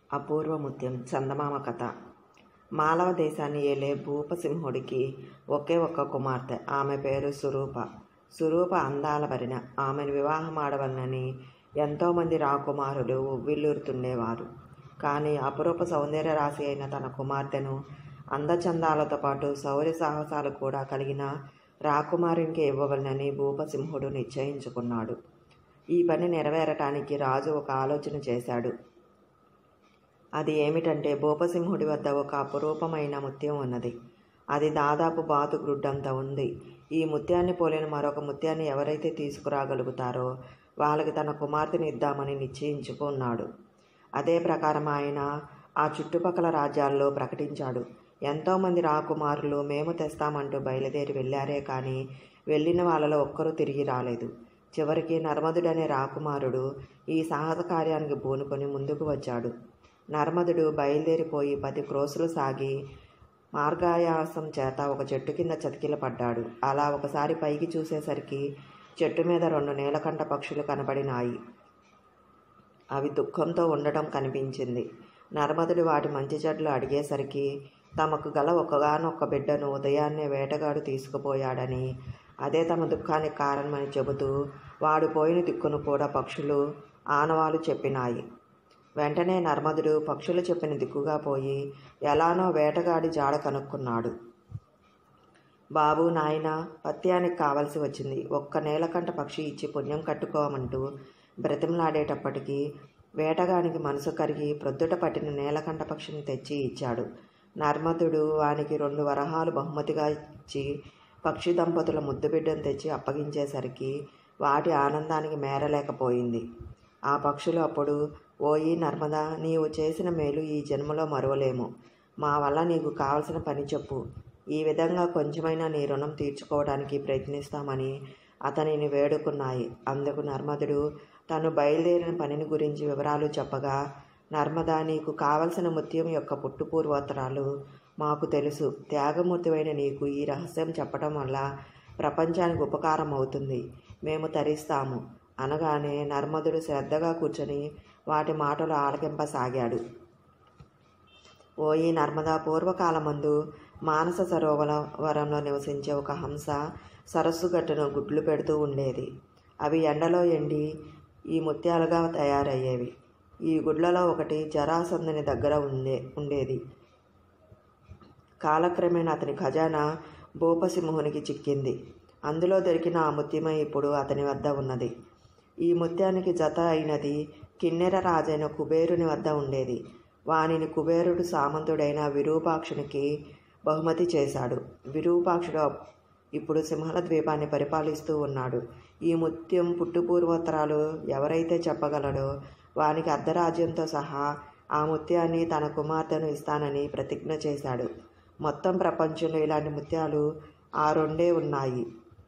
అపూర్వ ముత్యం చందమామ కథ మాలవ దేశాన్ని ఏలే భూపసింహుడికి ఒకే ఒక్క కుమార్తె ఆమె పేరు సురూప సురూప అందాల భరిన ఆమెను వివాహం ఆడవలనని ఎంతోమంది రాకుమారులు ఉవ్విళ్ళూరుతుండేవారు కానీ అపురూప సౌందర్య రాశి అయిన తన కుమార్తెను అందచందాలతో పాటు శౌర్య సాహసాలు కూడా కలిగిన రాకుమారునికి ఇవ్వవలనని భూపసింహుడు నిశ్చయించుకున్నాడు ఈ పని నెరవేరటానికి రాజు ఒక ఆలోచన చేశాడు అది ఏమిటంటే భూపసింహుడి వద్ద ఒక అపురూపమైన ముత్యం ఉన్నది అది దాదాపు బాతు గ్రుడ్డంత ఉంది ఈ ముత్యాన్ని పోలిన మరొక ముత్యాన్ని ఎవరైతే తీసుకురాగలుగుతారో వాళ్ళకి తన కుమార్తెని ఇద్దామని నిశ్చయించుకున్నాడు అదే ప్రకారం ఆయన ఆ చుట్టుపక్కల రాజ్యాల్లో ప్రకటించాడు ఎంతోమంది రాకుమారులు మేము తెస్తామంటూ బయలుదేరి వెళ్ళారే కానీ వెళ్ళిన వాళ్ళలో ఒక్కరూ తిరిగి రాలేదు చివరికి నర్మదుడనే రాకుమారుడు ఈ సాహస కార్యానికి పూనుకొని ముందుకు వచ్చాడు నర్మదుడు బయలుదేరిపోయి పది క్రోసులు సాగి మార్గాయాసం చేత ఒక చెట్టు కింద చతికిల పడ్డాడు అలా ఒకసారి పైకి చూసేసరికి చెట్టు మీద రెండు నీలకంఠ పక్షులు కనబడినాయి అవి దుఃఖంతో ఉండటం కనిపించింది నర్మదుడు వాటి మంచి చెట్లు అడిగేసరికి తమకు గల ఒకగానొక్క బిడ్డను ఉదయాన్నే వేటగాడు తీసుకుపోయాడని అదే తమ దుఃఖానికి కారణమని చెబుతూ వాడు పోయిన దిక్కును కూడా పక్షులు ఆనవాలు చెప్పినాయి వెంటనే నర్మదుడు పక్షులు చెప్పిన దిక్కుగా పోయి ఎలానో వేటగాడి జాడ కనుక్కున్నాడు బాబు నాయన పత్యానికి కావలసి వచ్చింది ఒక్క నేలకంట పక్షి ఇచ్చి పుణ్యం కట్టుకోమంటూ బ్రతిమలాడేటప్పటికీ వేటగానికి మనసు కరిగి ప్రొద్దుట పట్టిన నేలకంఠ పక్షిని తెచ్చి ఇచ్చాడు నర్మదుడు వానికి రెండు వరహాలు బహుమతిగా ఇచ్చి పక్షి దంపతుల ముద్దు బిడ్డను తెచ్చి అప్పగించేసరికి వాటి ఆనందానికి మేరలేకపోయింది ఆ పక్షులు అప్పుడు ఓయి నర్మదా నీవు చేసిన మేలు ఈ జన్మలో మరువలేము మా వల్ల నీకు కావలసిన పని చెప్పు ఈ విధంగా కొంచెమైనా నీ రుణం తీర్చుకోవడానికి ప్రయత్నిస్తామని అతనిని వేడుకున్నాయి అందుకు నర్మదుడు తను బయలుదేరిన పనిని గురించి వివరాలు చెప్పగా నర్మదా నీకు కావలసిన ముత్యం యొక్క పుట్టుపూర్వోత్తరాలు మాకు తెలుసు త్యాగమూర్తివైన నీకు ఈ రహస్యం చెప్పడం వల్ల ప్రపంచానికి ఉపకారం అవుతుంది మేము తరిస్తాము అనగానే నర్మదుడు శ్రద్ధగా కూర్చొని వాటి మాటలు ఆలకింపసాగాడు ఓయి నర్మదా పూర్వకాలమందు మానస సరోవరంలో నివసించే ఒక హంస సరస్సు గట్టును గుడ్లు పెడుతూ ఉండేది అవి ఎండలో ఎండి ఈ ముత్యాలుగా తయారయ్యేవి ఈ గుడ్లలో ఒకటి జరాసందుని దగ్గర ఉండే ఉండేది కాలక్రమేణా అతని ఖజానా భూపసింహునికి చిక్కింది అందులో దొరికిన ఆ ముత్యమే ఇప్పుడు అతని వద్ద ఉన్నది ఈ ముత్యానికి జత అయినది కిన్నెర రాజైన కుబేరుని వద్ద ఉండేది వానిని కుబేరుడు సామంతుడైన విరూపాక్షునికి బహుమతి చేశాడు విరూపాక్షుడు ఇప్పుడు సింహల ద్వీపాన్ని పరిపాలిస్తూ ఉన్నాడు ఈ ముత్యం పుట్టుపూర్వోత్తరాలు ఎవరైతే చెప్పగలడో వానికి అర్ధరాజ్యంతో సహా ఆ ముత్యాన్ని తన కుమార్తెను ఇస్తానని ప్రతిజ్ఞ చేశాడు మొత్తం ప్రపంచంలో ఇలాంటి ముత్యాలు ఆ రెండే ఉన్నాయి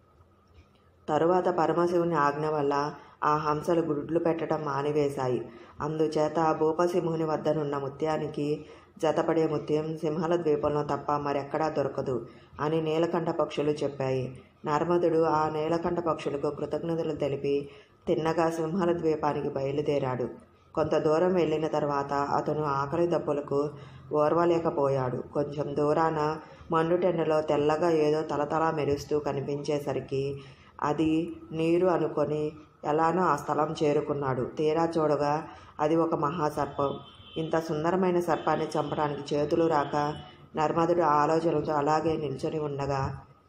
తరువాత పరమశివుని ఆజ్ఞ వల్ల ఆ హంసలు గుడ్లు పెట్టడం మానివేశాయి అందుచేత భూపసింహుని వద్దనున్న ముత్యానికి జతపడే ముత్యం సింహల ద్వీపంలో తప్ప మరెక్కడా దొరకదు అని నీలకంఠ పక్షులు చెప్పాయి నర్మదుడు ఆ నీలకంఠ పక్షులకు కృతజ్ఞతలు తెలిపి తిన్నగా సింహల ద్వీపానికి బయలుదేరాడు కొంత దూరం వెళ్ళిన తర్వాత అతను ఆకలి దప్పులకు ఓర్వలేకపోయాడు కొంచెం దూరాన మండుటెండలో తెల్లగా ఏదో తలతలా మెరుస్తూ కనిపించేసరికి అది నీరు అనుకొని ఎలానో ఆ స్థలం చేరుకున్నాడు తీరా చూడగా అది ఒక మహాసర్పం ఇంత సుందరమైన సర్పాన్ని చంపడానికి చేతులు రాక నర్మదుడు ఆలోచనలతో అలాగే నిల్చొని ఉండగా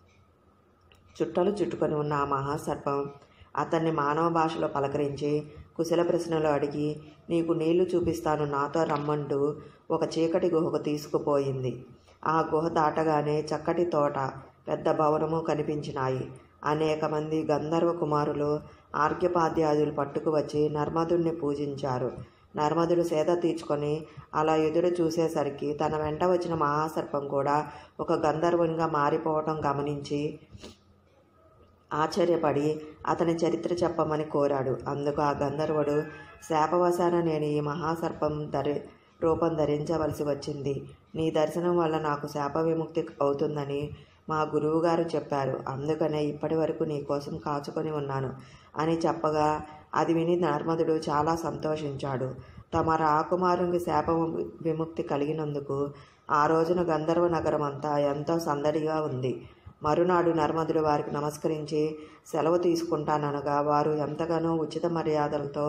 చుట్టలు చుట్టుకొని ఉన్న ఆ మహాసర్పం అతన్ని మానవ భాషలో పలకరించి కుశల ప్రశ్నలు అడిగి నీకు నీళ్లు చూపిస్తాను నాతో రమ్మంటూ ఒక చీకటి గుహకు తీసుకుపోయింది ఆ గుహ దాటగానే చక్కటి తోట పెద్ద భవనము కనిపించినాయి అనేక మంది గంధర్వ కుమారులు ఆర్ఘ్యపాద్యాదులు పట్టుకు వచ్చి నర్మదుడిని పూజించారు నర్మదుడు సేద తీర్చుకొని అలా ఎదురు చూసేసరికి తన వెంట వచ్చిన మహాసర్పం కూడా ఒక గంధర్వునిగా మారిపోవటం గమనించి ఆశ్చర్యపడి అతని చరిత్ర చెప్పమని కోరాడు అందుకు ఆ గంధర్వుడు శాపవశాన నేను ఈ మహాసర్పం ధరి రూపం ధరించవలసి వచ్చింది నీ దర్శనం వల్ల నాకు శాప విముక్తి అవుతుందని మా గురువుగారు చెప్పారు అందుకనే ఇప్పటి వరకు నీ కోసం కాచుకొని ఉన్నాను అని చెప్పగా అది విని నర్మదుడు చాలా సంతోషించాడు తమ రాకుమారునికి శాప విముక్తి కలిగినందుకు ఆ రోజున గంధర్వ నగరం అంతా ఎంతో సందడిగా ఉంది మరునాడు నర్మదుడు వారికి నమస్కరించి సెలవు తీసుకుంటాననగా వారు ఎంతగానో ఉచిత మర్యాదలతో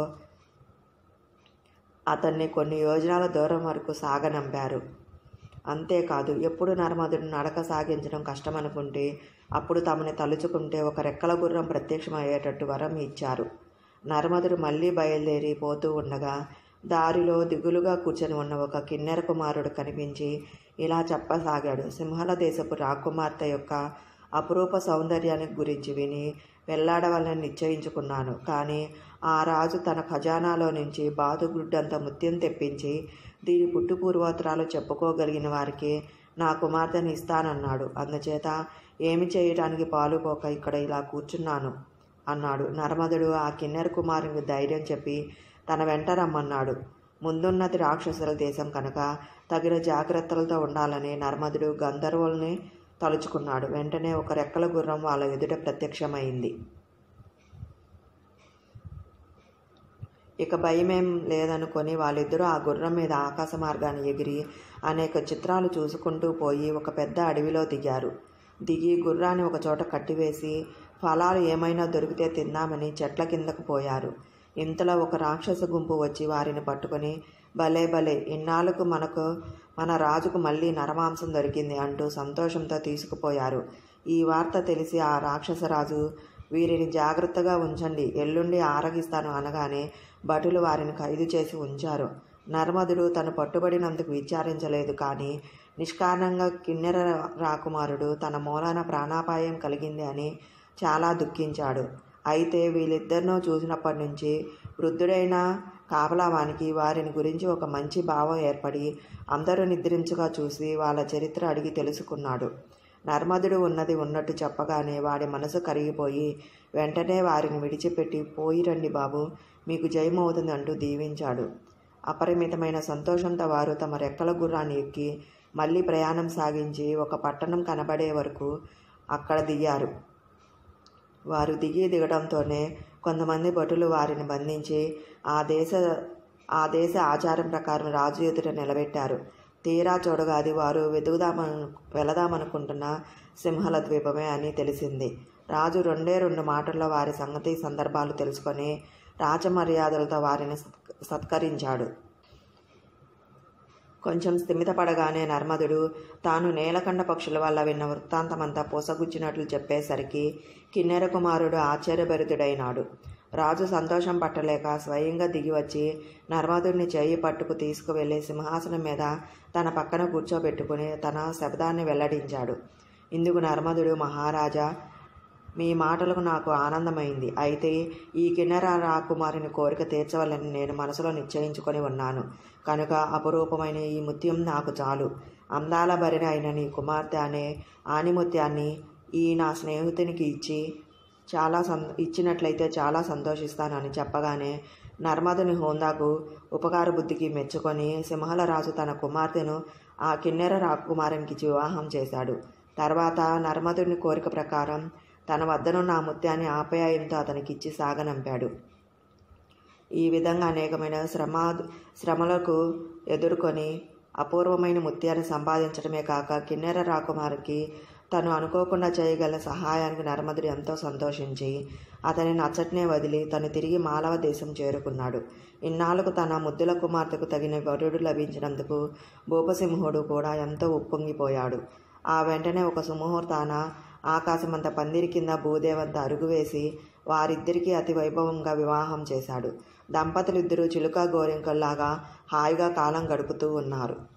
అతన్ని కొన్ని యోజనాల దూరం వరకు సాగనంపారు అంతేకాదు ఎప్పుడు నర్మదుడు నడక సాగించడం కష్టమనుకుంటే అప్పుడు తమని తలుచుకుంటే ఒక రెక్కల గుర్రం ప్రత్యక్షమయ్యేటట్టు వరం ఇచ్చారు నర్మదుడు మళ్ళీ బయలుదేరి పోతూ ఉండగా దారిలో దిగులుగా కూర్చొని ఉన్న ఒక కిన్నెర కుమారుడు కనిపించి ఇలా చెప్పసాగాడు సింహల దేశపు రాకుమార్తె యొక్క అపురూప సౌందర్యాన్ని గురించి విని వెళ్ళాడవాలని నిశ్చయించుకున్నాను కానీ ఆ రాజు తన ఖజానాలో నుంచి బాతుగుడ్డంత ముత్యం తెప్పించి దీని పుట్టు పూర్వోత్తరాలు చెప్పుకోగలిగిన వారికి నా కుమార్తెని ఇస్తానన్నాడు అందుచేత ఏమి చేయటానికి పాలుపోక ఇక్కడ ఇలా కూర్చున్నాను అన్నాడు నర్మదుడు ఆ కిన్నెర కుమారునికి ధైర్యం చెప్పి తన వెంట రమ్మన్నాడు ముందున్నది రాక్షసుల దేశం కనుక తగిన జాగ్రత్తలతో ఉండాలని నర్మదుడు గంధర్వుల్ని తలుచుకున్నాడు వెంటనే ఒక రెక్కల గుర్రం వాళ్ళ ఎదుట ప్రత్యక్షమైంది ఇక భయమేం లేదనుకొని వాళ్ళిద్దరూ ఆ గుర్రం మీద ఆకాశ మార్గాన్ని ఎగిరి అనేక చిత్రాలు చూసుకుంటూ పోయి ఒక పెద్ద అడవిలో దిగారు దిగి గుర్రాన్ని ఒక చోట కట్టివేసి ఫలాలు ఏమైనా దొరికితే తిందామని చెట్ల కిందకు పోయారు ఇంతలో ఒక రాక్షస గుంపు వచ్చి వారిని పట్టుకొని భలే భలే ఇన్నాళ్ళకు మనకు మన రాజుకు మళ్ళీ నరమాంసం దొరికింది అంటూ సంతోషంతో తీసుకుపోయారు ఈ వార్త తెలిసి ఆ రాక్షసరాజు వీరిని జాగ్రత్తగా ఉంచండి ఎల్లుండి ఆరగిస్తాను అనగానే భటులు వారిని ఖైదు చేసి ఉంచారు నర్మదుడు తను పట్టుబడినందుకు విచారించలేదు కానీ నిష్కారణంగా కిన్నెర రాకుమారుడు తన మూలాన ప్రాణాపాయం కలిగింది అని చాలా దుఃఖించాడు అయితే వీళ్ళిద్దరినో చూసినప్పటి నుంచి వృద్ధుడైన కాపలావానికి వారిని గురించి ఒక మంచి భావం ఏర్పడి అందరూ నిద్రించగా చూసి వాళ్ళ చరిత్ర అడిగి తెలుసుకున్నాడు నర్మదుడు ఉన్నది ఉన్నట్టు చెప్పగానే వాడి మనసు కరిగిపోయి వెంటనే వారిని విడిచిపెట్టి పోయి రండి బాబు మీకు జయమవుతుంది అంటూ దీవించాడు అపరిమితమైన సంతోషంతో వారు తమ రెక్కల గుర్రాన్ని ఎక్కి మళ్ళీ ప్రయాణం సాగించి ఒక పట్టణం కనబడే వరకు అక్కడ దిగారు వారు దిగి దిగడంతోనే కొంతమంది భటులు వారిని బంధించి ఆ దేశ ఆ దేశ ఆచారం ప్రకారం రాజు ఎదుట నిలబెట్టారు తీరా చూడగా అది వారు వెతుకుదామను వెళదామనుకుంటున్న సింహల ద్వీపమే అని తెలిసింది రాజు రెండే రెండు మాటల్లో వారి సంగతి సందర్భాలు తెలుసుకొని రాచమర్యాదలతో వారిని సత్- సత్కరించాడు కొంచెం స్థిమితపడగానే నర్మదుడు తాను నేలకండ పక్షుల వల్ల విన్న వృత్తాంతమంతా పూసగుచ్చినట్లు చెప్పేసరికి కిన్నెర కుమారుడు ఆశ్చర్యభరితుడైనాడు రాజు సంతోషం పట్టలేక స్వయంగా దిగివచ్చి నర్మదుడిని చేయి పట్టుకు తీసుకువెళ్ళి సింహాసనం మీద తన పక్కన కూర్చోబెట్టుకుని తన శబ్దాన్ని వెల్లడించాడు ఇందుకు నర్మదుడు మహారాజా మీ మాటలకు నాకు ఆనందమైంది అయితే ఈ కిన్నెర రాకుమారిని కోరిక తీర్చవాలని నేను మనసులో నిశ్చయించుకొని ఉన్నాను కనుక అపురూపమైన ఈ ముత్యం నాకు చాలు అందాల భరిన అయిన నీ కుమార్తె అనే ఆనిముత్యాన్ని ఈ నా స్నేహితునికి ఇచ్చి చాలా సం ఇచ్చినట్లయితే చాలా సంతోషిస్తానని చెప్పగానే నర్మదుని హోందాకు ఉపకార బుద్ధికి మెచ్చుకొని సింహల రాజు తన కుమార్తెను ఆ కిన్నెర రాకుమారునికి వివాహం చేశాడు తర్వాత నర్మదుని కోరిక ప్రకారం తన వద్దనున్న ఆ ముత్యాన్ని ఆప్యాయంతో అతనికిచ్చి సాగనంపాడు ఈ విధంగా అనేకమైన శ్రమ శ్రమలకు ఎదుర్కొని అపూర్వమైన ముత్యాన్ని సంపాదించడమే కాక కిన్నెర రాకుమారికి తను అనుకోకుండా చేయగల సహాయానికి నర్మదుడు ఎంతో సంతోషించి అతని నచ్చట్నే వదిలి తను తిరిగి మాలవ దేశం చేరుకున్నాడు ఇన్నాళ్లకు తన ముద్దుల కుమార్తెకు తగిన వరుడు లభించినందుకు భూపసింహుడు కూడా ఎంతో ఉప్పొంగిపోయాడు ఆ వెంటనే ఒక సుముహూర్తాన ఆకాశమంత పందిరి కింద భూదేవంత అరుగు వేసి వారిద్దరికీ అతి వైభవంగా వివాహం చేశాడు దంపతులిద్దరూ చిలుక గోరింకల్లాగా హాయిగా కాలం గడుపుతూ ఉన్నారు